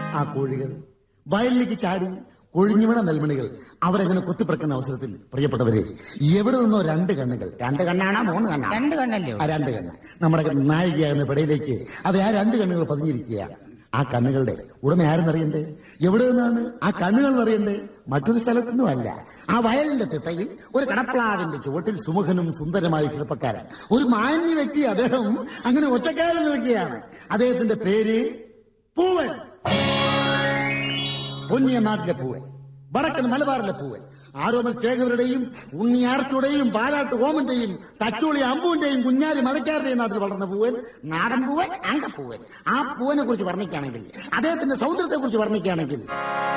ആ കോഴികൾ വയലിലേക്ക് ചാടി കൊഴിഞ്ഞുവിട നെൽമണികൾ അവരെങ്ങനെ കൊത്തിപ്പറക്കുന്ന അവസരത്തിൽ പ്രിയപ്പെട്ടവരെ എവിടെ നിന്നോ രണ്ട് കണ്ണുകൾ രണ്ട് കണ്ണാണോ മൂന്ന് കണ്ണാണ് രണ്ട് കണ്ണല്ലേ ആ രണ്ട് കണ്ണ് നമ്മുടെ നായികയാകുന്ന പിടയിലേക്ക് അത് ആ രണ്ട് കണ്ണുകൾ പതിഞ്ഞിരിക്കുകയാണ് ആ കണ്ണുകളുടെ ഉടമ ആരെന്നറിയണ്ടേ എവിടെ നിന്നാണ് ആ കണ്ണുകൾ അറിയണ്ടേ മറ്റൊരു സ്ഥലത്തൊന്നും അല്ല ആ വയലിന്റെ തിട്ടയിൽ ഒരു കടപ്ലാവിന്റെ ചുവട്ടിൽ സുമുഖനും സുന്ദരമായ ചെറുപ്പക്കാരൻ ഒരു മാന്യ വ്യക്തി അദ്ദേഹം അങ്ങനെ ഒറ്റക്കാലം നിൽക്കുകയാണ് അദ്ദേഹത്തിന്റെ പേര് പൂവൻ പൊന്നിയ നാട്ടിലെ പൂവൻ വടക്കൻ മലബാറിലെ പൂവൻ ആരോമൽ ചേകവരുടെയും ഉണ്ണിയാർച്ചയുടെയും പാലാട്ട് ഓമന്റെയും തച്ചോളി അമ്പുവിന്റെയും കുഞ്ഞാലി മലക്കാരുടെയും നാട്ടിൽ വളർന്ന പൂവൻ നാടൻ പൂവൻ അങ്കപ്പൂവൻ ആ പൂവനെ കുറിച്ച് വർണ്ണിക്കുകയാണെങ്കിൽ അദ്ദേഹത്തിന്റെ സൗന്ദര്യത്തെ കുറിച്ച് വർണ്ണിക്കുകയാണെങ്കിൽ